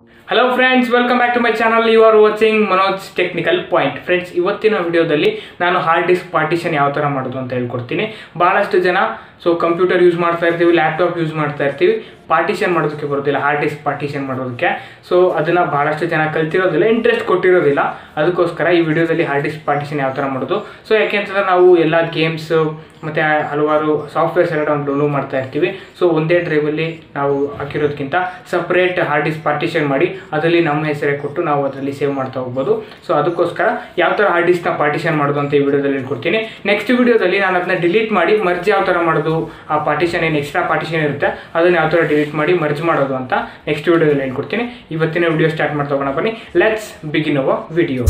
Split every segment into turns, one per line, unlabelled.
hello friends welcome back to my channel you are watching Manoj technical point friends ಇವತ್ತಿನ ವಿಡಿಯೋದಲ್ಲಿ ನಾನು hard disk partition ಯಾವ ಥರ ಮಾಡೋದು ಅಂತ ಹೇಳ್ಕೊಡ್ತೀನಿ ಭಾಳಷ್ಟು ಜನ ಸೊ ಕಂಪ್ಯೂಟರ್ ಯೂಸ್ ಮಾಡ್ತಾ ಇರ್ತೀವಿ ಲ್ಯಾಪ್ಟಾಪ್ ಯೂಸ್ ಮಾಡ್ತಾ ಇರ್ತೀವಿ ಪಾರ್ಟಿಷನ್ ಮಾಡೋದಕ್ಕೆ ಬರೋದಿಲ್ಲ ಹಾರ್ಡ್ ಡಿಸ್ಕ್ ಪಾರ್ಟಿಷನ್ ಮಾಡೋದಕ್ಕೆ ಸೊ ಅದನ್ನು ಭಾಳಷ್ಟು ಜನ ಕಲ್ತಿರೋದಿಲ್ಲ ಇಂಟ್ರೆಸ್ಟ್ ಕೊಟ್ಟಿರೋದಿಲ್ಲ ಅದಕ್ಕೋಸ್ಕರ ಈ ವಿಡಿಯೋದಲ್ಲಿ ಹಾರ್ಡ್ ಡಿಸ್ಕ್ ಪಾರ್ಟಿಷನ್ ಯಾವ ಥರ ಮಾಡೋದು ಸೊ ಯಾಕೆಂತಂದ್ರೆ ನಾವು ಎಲ್ಲ ಗೇಮ್ಸ್ ಮತ್ತು ಹಲವಾರು ಸಾಫ್ಟ್ವೇರ್ಸ್ ಎಲ್ಲ ನಾವು ಡೌನ್ಲೋಡ್ ಮಾಡ್ತಾ ಇರ್ತೀವಿ ಸೊ ಒಂದೇ ಡ್ರೈವಲ್ಲಿ ನಾವು ಹಾಕಿರೋದಕ್ಕಿಂತ ಸಪ್ರೇಟ್ ಹಾರ್ಡ್ ಡಿಸ್ಕ್ ಪಾರ್ಟಿಷನ್ ಮಾಡಿ ಅದರಲ್ಲಿ ನಮ್ಮ ಹೆಸರೇ ಕೊಟ್ಟು ನಾವು ಅದರಲ್ಲಿ ಸೇವ್ ಮಾಡ್ತಾ ಹೋಗ್ಬೋದು ಸೊ ಅದಕ್ಕೋಸ್ಕರ ಯಾವ ಥರ ಹಾರ್ಡ್ ಡಿಸ್ಕ್ನ ಪಾರ್ಟಿಷನ್ ಮಾಡೋದು ಅಂತ ಈ ವಿಡಿಯೋದಲ್ಲಿ ಹೇಳ್ಕೊಡ್ತೀನಿ ನೆಕ್ಸ್ಟ್ ವಿಡಿಯೋದಲ್ಲಿ ನಾನು ಅದನ್ನ ಡಿಲೀಟ್ ಮಾಡಿ ಮರ್ಜ್ ಯಾವ ಥರ ಮಾಡೋದು ಆ ಪಾರ್ಟಿಷನ್ ಏನು ಎಕ್ಸ್ಟ್ರಾ ಪಾರ್ಟಿಷನ್ ಇರುತ್ತೆ ಅದನ್ನು ಯಾವ ಥರ ಡಿಲೀಟ್ ಮಾಡಿ ಮರ್ಜ್ ಮಾಡೋದು ಅಂತ ನೆಕ್ಸ್ಟ್ ವಿಡಿಯೋದಲ್ಲಿ ಹೇಳ್ಕೊಡ್ತೀನಿ ಇವತ್ತಿನ ವಿಡಿಯೋ ಸ್ಟಾರ್ಟ್ ಮಾಡ್ತಾ ಹೋಗೋಣ ಬನ್ನಿ let's begin our video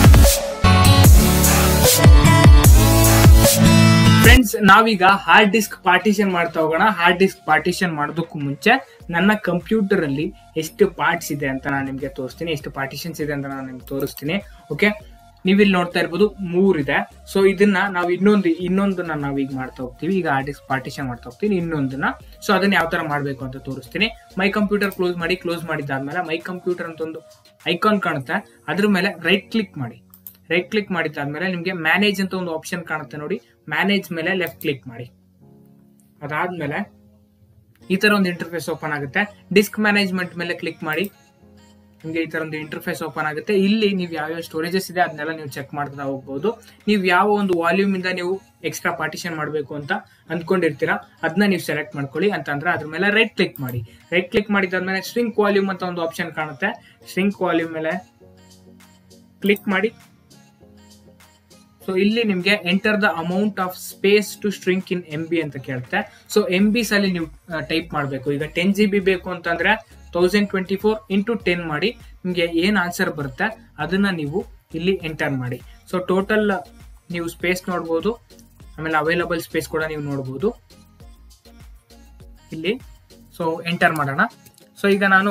friends ನಾವೀಗ ಹಾರ್ಡ್ ಡಿಸ್ಕ್ ಪಾರ್ಟಿಷನ್ ಮಾಡ್ತಾ ಹೋಗೋಣ ಹಾರ್ಡ್ ಡಿಸ್ಕ್ ಪಾರ್ಟಿಷನ್ ಮಾಡೋದಕ್ಕೂ ಮುಂಚೆ ನನ್ನ ಕಂಪ್ಯೂಟರ್ ಅಲ್ಲಿ ಎಷ್ಟು ಪಾರ್ಟ್ಸ್ ಇದೆ ಅಂತ ನಾನು ನಿಮಗೆ ತೋರಿಸ್ತೀನಿ ಎಷ್ಟು ಪಾರ್ಟಿಷನ್ಸ್ ಇದೆ ಅಂತ ನಾನು ನಿಮ್ಗೆ ತೋರಿಸ್ತೀನಿ ಓಕೆ ನೀವಿಲ್ಲಿ ನೋಡ್ತಾ ಇರ್ಬೋದು ಮೂರಿದೆ ಸೊ ಇದನ್ನ ನಾವು ಇನ್ನೊಂದು ಇನ್ನೊಂದನ್ನ ನಾವೀಗ ಮಾಡ್ತಾ ಹೋಗ್ತೀವಿ ಈಗ ಹಾರ್ಡ್ ಡಿಸ್ಕ್ ಪಾರ್ಟಿಷನ್ ಮಾಡ್ತಾ ಹೋಗ್ತೀನಿ ಇನ್ನೊಂದನ್ನ ಸೊ ಅದನ್ನ ಯಾವ ತರ ಮಾಡಬೇಕು ಅಂತ ತೋರಿಸ್ತೀನಿ ಮೈ ಕಂಪ್ಯೂಟರ್ ಕ್ಲೋಸ್ ಮಾಡಿ ಕ್ಲೋಸ್ ಮಾಡಿದ್ದಾದ್ಮೇಲೆ ಮೈ ಕಂಪ್ಯೂಟರ್ ಅಂತ ಒಂದು ಐಕಾನ್ ಕಾಣುತ್ತೆ ಅದ್ರ ಮೇಲೆ ರೈಟ್ ಕ್ಲಿಕ್ ಮಾಡಿ ರೈಟ್ ಕ್ಲಿಕ್ ಮಾಡಿದ್ದಾದ್ಮೇಲೆ ನಿಮಗೆ ಮ್ಯಾನೇಜ್ ಅಂತ ಒಂದು ಆಪ್ಷನ್ ಕಾಣುತ್ತೆ ನೋಡಿ ಮ್ಯಾನೇಜ್ ಮೇಲೆ ಲೆಫ್ಟ್ ಕ್ಲಿಕ್ ಮಾಡಿ ಅದಾದ್ಮೇಲೆ ಈ ತರ ಒಂದು ಇಂಟರ್ಫೇಸ್ ಓಪನ್ ಆಗುತ್ತೆ ಡಿಸ್ಕ್ ಮ್ಯಾನೇಜ್ಮೆಂಟ್ ಮೇಲೆ ಕ್ಲಿಕ್ ಮಾಡಿ ನಿಮಗೆ ಈ ತರ ಒಂದು ಇಂಟರ್ಫೇಸ್ ಓಪನ್ ಆಗುತ್ತೆ ಇಲ್ಲಿ ನೀವು ಯಾವ್ಯಾವ ಸ್ಟೋರೇಜಸ್ ಇದೆ ಅದನ್ನೆಲ್ಲ ನೀವು ಚೆಕ್ ಮಾಡ್ತಾ ಹೋಗ್ಬೋದು ನೀವು ಯಾವ ಒಂದು ವಾಲ್ಯೂಮ್ ಇಂದ ನೀವು ಎಕ್ಸ್ಟ್ರಾ ಪಾರ್ಟಿಷನ್ ಮಾಡಬೇಕು ಅಂತ ಅಂದ್ಕೊಂಡಿರ್ತೀರಾ ಅದನ್ನ ನೀವು ಸೆಲೆಕ್ಟ್ ಮಾಡ್ಕೊಳ್ಳಿ ಅಂತಂದ್ರೆ ಅದ್ರ ಮೇಲೆ ರೈಟ್ ಕ್ಲಿಕ್ ಮಾಡಿ ರೈಟ್ ಕ್ಲಿಕ್ ಮಾಡಿದಾದ್ಮೇಲೆ ಸ್ಟ್ರಿಂಕ್ ವಾಲ್ಯೂಮ್ ಅಂತ ಒಂದು ಆಪ್ಷನ್ ಕಾಣುತ್ತೆ ಸ್ಟ್ರಿಂಕ್ ವಾಲ್ಯೂಮ್ ಮೇಲೆ ಕ್ಲಿಕ್ ಮಾಡಿ ಸೊ ಇಲ್ಲಿ ನಿಮಗೆ enter the amount of space to shrink in M B ಅಂತ ಕೇಳುತ್ತೆ ಸೊ ಎಂ ಬಿಸ್ ಅಲ್ಲಿ ನೀವು ಟೈಪ್ ಮಾಡಬೇಕು ಈಗ ಟೆನ್ ಜಿ ಬಿ ಬೇಕು ಅಂತಂದ್ರೆ thousand twenty four into ten ಮಾಡಿ ನಿಮಗೆ ಏನ್ ಆನ್ಸರ್ ಬರುತ್ತೆ ಅದನ್ನ ನೀವು ಇಲ್ಲಿ ಎಂಟರ್ ಮಾಡಿ ಸೊ ಟೋಟಲ್ ನೀವು ಸ್ಪೇಸ್ ನೋಡ್ಬೋದು ಆಮೇಲೆ ಅವೈಲಬಲ್ ಸ್ಪೇಸ್ ಕೂಡ ನೀವು ನೋಡ್ಬೋದು ಇಲ್ಲಿ ಸೊ ಎಂಟರ್ ಮಾಡೋಣ ಸೊ ಈಗ ನಾನು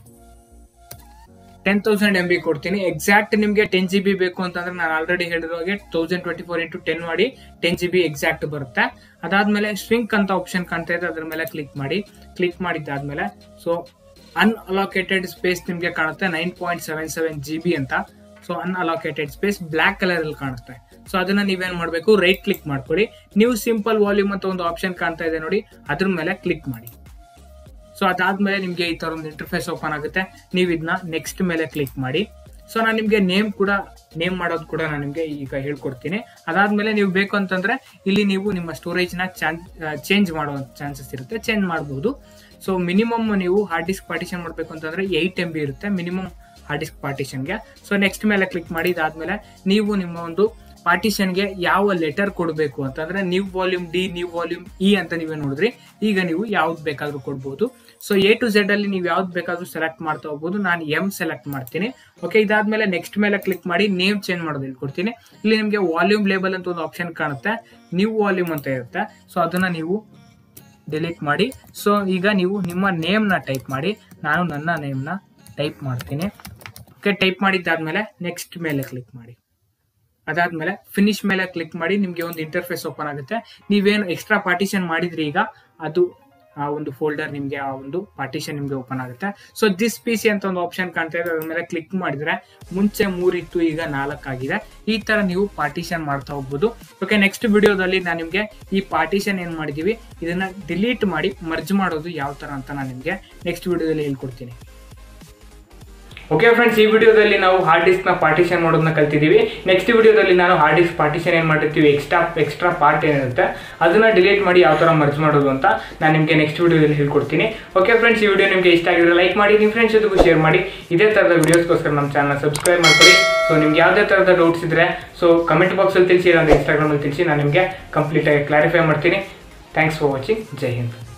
ಟೆನ್ ತೌಸಂಡ್ ಎಂ ಬಿ ಕೊಡ್ತೀನಿ ಎಕ್ಸಾಕ್ಟ್ ನಿಮಗೆ ಟೆನ್ ಜಿ ಬಿ ಬೇಕು ಅಂತಂದ್ರೆ ನಾನು ಆಲ್ರೆಡಿ ಹೇಳಿರೋ ಹಾಗೆ thousand twenty four into ten ಮಾಡಿ ಟೆನ್ ಜಿ ಬಿ ಎಕ್ಸಾಕ್ಟ್ ಬರುತ್ತೆ ಅದಾದ್ಮೇಲೆ ಸ್ಟ್ರಿಂಕ್ ಅಂತ ಆಪ್ಷನ್ ಕಾಣ್ತಾ ಇದೆ ಅದ್ರ ಮೇಲೆ ಕ್ಲಿಕ್ ಮಾಡಿ ಕ್ಲಿಕ್ ಮಾಡಿದ್ದಾದ್ಮೇಲೆ ಸೊ ಅನ್ಅಲೋಕೇಟೆಡ್ ಸ್ಪೇಸ್ ನಿಮಗೆ ಕಾಣುತ್ತೆ nine point seven seven G B ಅಂತ so unallocated space black colour ಅಲ್ಲಿ ಕಾಣುತ್ತೆ ಸೊ ಅದನ್ನ ನೀವೇನ್ ಮಾಡಬೇಕು ರೈಟ್ ಕ್ಲಿಕ್ ಮಾಡ್ಕೊಳ್ಳಿ ನೀವು ಸಿಂಪಲ್ ವಾಲ್ಯೂಮ್ ಅಂತ ಒಂದು ಆಪ್ಷನ್ ಕಾಣ್ತಾ ಇದೆ ನೋಡಿ ಅದ್ರ ಮೇಲೆ ಕ್ಲಿಕ್ ಮಾಡಿ ಸೊ ಅದಾದ್ಮೇಲೆ ನಿಮಗೆ ಈ ತರ ಒಂದು ಇಂಟರ್ಫೇಸ್ ಓಪನ್ ಆಗುತ್ತೆ ನೀವು ಇದನ್ನ ನೆಕ್ಸ್ಟ್ ಮೇಲೆ ಕ್ಲಿಕ್ ಮಾಡಿ ಸೊ ನಾನು ನಿಮಗೆ ನೇಮ್ ಕೂಡ ನೇಮ್ ಮಾಡೋದು ಕೂಡ ನಾನು ನಿಮಗೆ ಈಗ ಹೇಳ್ಕೊಡ್ತೀನಿ ಅದಾದ್ಮೇಲೆ ನೀವು ಬೇಕು ಅಂತಂದ್ರೆ ಇಲ್ಲಿ ನೀವು ನಿಮ್ಮ ಸ್ಟೋರೇಜ್ ನ ಚೇಂಜ್ ಮಾಡೋ ಚಾನ್ಸಸ್ ಇರುತ್ತೆ ಚೇಂಜ್ ಮಾಡಬಹುದು ಸೊ ಮಿನಿಮಮ್ ನೀವು ಹಾರ್ಡ್ ಡಿಸ್ಕ್ ಪಾರ್ಟಿಷನ್ ಮಾಡಬೇಕು ಅಂತಂದ್ರೆ ಏಯ್ಟ್ ಎಂ ಬಿ ಇರುತ್ತೆ ಮಿನಿಮಮ್ ಹಾರ್ಡ್ ಡಿಸ್ಕ್ ಪಾರ್ಟಿಷನ್ಗೆ ಸೊ ನೆಕ್ಸ್ಟ್ ಮೇಲೆ ಕ್ಲಿಕ್ ಮಾಡಿ ಇದಾದ್ಮೇಲೆ ನೀವು ನಿಮ್ಮ ಒಂದು ಪಾರ್ಟಿಷನ್ಗೆ ಯಾವ ಲೆಟರ್ ಕೊಡಬೇಕು ಅಂತಂದ್ರೆ new volume D new volume E ಅಂತ ನೀವೇ ನೋಡಿದ್ರಿ ಈಗ ನೀವು ಯಾವ್ದು ಬೇಕಾದ್ರೂ ಕೊಡ್ಬೋದು ಸೊ ಎ ಟು ಝೆಡ್ ಅಲ್ಲಿ ನೀವು ಯಾವ್ದು ಬೇಕಾದ್ರೂ ಸೆಲೆಕ್ಟ್ ಮಾಡ್ತಾ ಹೋಗ್ಬೋದು ನಾನು ಎಂ ಸೆಲೆಕ್ಟ್ ಮಾಡ್ತೀನಿ ಓಕೆ ಇದಾದ್ಮೇಲೆ ನೆಕ್ಸ್ಟ್ ಮೇಲೆ ಕ್ಲಿಕ್ ಮಾಡಿ ನೇಮ್ ಚೇಂಜ್ ಮಾಡೋದು ಹೇಳ್ಕೊಡ್ತೀನಿ ಇಲ್ಲಿ ನಿಮಗೆ ವಾಲ್ಯೂಮ್ ಲೇಬಲ್ ಅಂತ ಒಂದು ಆಪ್ಷನ್ ಕಾಣುತ್ತೆ ನ್ಯೂ ವಾಲ್ಯೂಮ್ ಅಂತ ಇರುತ್ತೆ ಸೊ ಅದನ್ನ ನೀವು ಡಿಲೀಟ್ ಮಾಡಿ ಸೊ ಈಗ ನೀವು ನಿಮ್ಮ ನೇಮ್ನ ಟೈಪ್ ಮಾಡಿ ನಾನು ನನ್ನ ನೇಮ್ನ ಟೈಪ್ ಮಾಡ್ತೀನಿ ಓಕೆ ಟೈಪ್ ಮಾಡಿದ್ದಾದ್ಮೇಲೆ ನೆಕ್ಸ್ಟ್ ಮೇಲೆ ಕ್ಲಿಕ್ ಮಾಡಿ ಅದಾದ್ಮೇಲೆ ಫಿನಿಶ್ ಮೇಲೆ ಕ್ಲಿಕ್ ಮಾಡಿ ನಿಮಗೆ ಒಂದು ಇಂಟರ್ಫೇಸ್ ಓಪನ್ ಆಗುತ್ತೆ ನೀವೇನು ಎಕ್ಸ್ಟ್ರಾ ಪಾರ್ಟಿಷನ್ ಮಾಡಿದ್ರಿ ಈಗ ಅದು ಆ ಒಂದು ಫೋಲ್ಡರ್ ನಿಮಗೆ ಆ ಒಂದು ಪಾರ್ಟಿಷನ್ ನಿಮಗೆ ಓಪನ್ ಆಗುತ್ತೆ ಸೊ ದಿಸ್ ಪಿ ಸಿ ಅಂತ ಒಂದು ಆಪ್ಷನ್ ಕಾಣ್ತಾ ಇದೆ ಅದ್ರ ಮೇಲೆ ಕ್ಲಿಕ್ ಮಾಡಿದ್ರೆ ಮುಂಚೆ ಮೂರಿತ್ತು ಈಗ ನಾಲ್ಕಾಗಿದೆ ಈ ತರ ನೀವು ಪಾರ್ಟಿಷನ್ ಮಾಡ್ತಾ ಹೋಗ್ಬೋದು ಓಕೆ ನೆಕ್ಸ್ಟ್ ವಿಡಿಯೋದಲ್ಲಿ ನಾನು ನಿಮಗೆ ಈ ಪಾರ್ಟಿಷನ್ ಏನ್ ಮಾಡಿದೀವಿ ಇದನ್ನ ಡಿಲೀಟ್ ಮಾಡಿ ಮರ್ಜ್ ಮಾಡೋದು ಯಾವ ತರ ಅಂತ ನಾನು ನಿಮಗೆ ನೆಕ್ಸ್ಟ್ ವಿಡಿಯೋದಲ್ಲಿ ಹೇಳ್ಕೊಡ್ತೀನಿ ಓಕೆ ಫ್ರೆಂಡ್ಸ್ ಈ ವಿಡಿಯೋದಲ್ಲಿ ನಾವು ಹಾರ್ಡ್ ಡಿಸ್ಕ್ನ ಪಾರ್ಟಿಷನ್ ಮಾಡೋದನ್ನ ಕಲ್ತಿದ್ದೀವಿ ನೆಕ್ಸ್ಟ್ ವಿಡಿಯೋದಲ್ಲಿ ನಾನು ಹಾರ್ಡ್ ಡಿಸ್ಕ್ ಪಾರ್ಟಿಷನ್ ಏನು ಮಾಡಿರ್ತೀವಿ ಎಕ್ಸ್ಟ್ರಾ ಎಕ್ಸ್ಟ್ರಾ ಪಾರ್ಟ್ ಏನಿರುತ್ತೆ ಅದನ್ನ ಡಿಲೀಟ್ ಮಾಡಿ ಯಾವ ಥರ ಮರ್ಜ್ ಮಾಡೋದು ಅಂತ ನಾನು ನಿಮಗೆ ನೆಕ್ಸ್ಟ್ ವಿಡಿಯೋದಲ್ಲಿ ಹೇಳ್ಕೊಡ್ತೀನಿ ಓಕೆ ಫ್ರೆಂಡ್ಸ್ ಈ ವಿಡಿಯೋ ನಿಮಗೆ ಇಷ್ಟ ಆಗಿದ್ರೆ ಲೈಕ್ ಮಾಡಿ ನಿಮ್ಮ ಫ್ರೆಂಡ್ಸ್ ಜೊತೆಗೂ ಶೇರ್ ಮಾಡಿ ಇದೇ ಥರದ ವಿಡಿಯೋಸ್ಗೋಸ್ಕರ ನಮ್ಮ ಚಾನಲ್ ಸಬ್ಸ್ಕ್ರೈಬ್ ಮಾಡ್ಕೊಳ್ಳಿ ಸೊ ನಿಮ್ಗೆ ಯಾವುದೇ ಥರದ ಡೌಟ್ಸ್ ಇದ್ರೆ ಸೊ ಕಮೆಂಟ್ ಬಾಕ್ಸಲ್ಲಿ ತಿಳಿಸಿ ಇಲ್ಲಾಂದ್ರೆ ಇನ್ಸ್ಟಾಗ್ರಾಮಲ್ಲಿ ತಿಳಿಸಿ ನಾನು ನಿಮಗೆ ಕಂಪ್ಲೀಟಾಗಿ ಕ್ಲಾರಿಫೈ ಮಾಡ್ತೀನಿ thanks for watching Jai Hind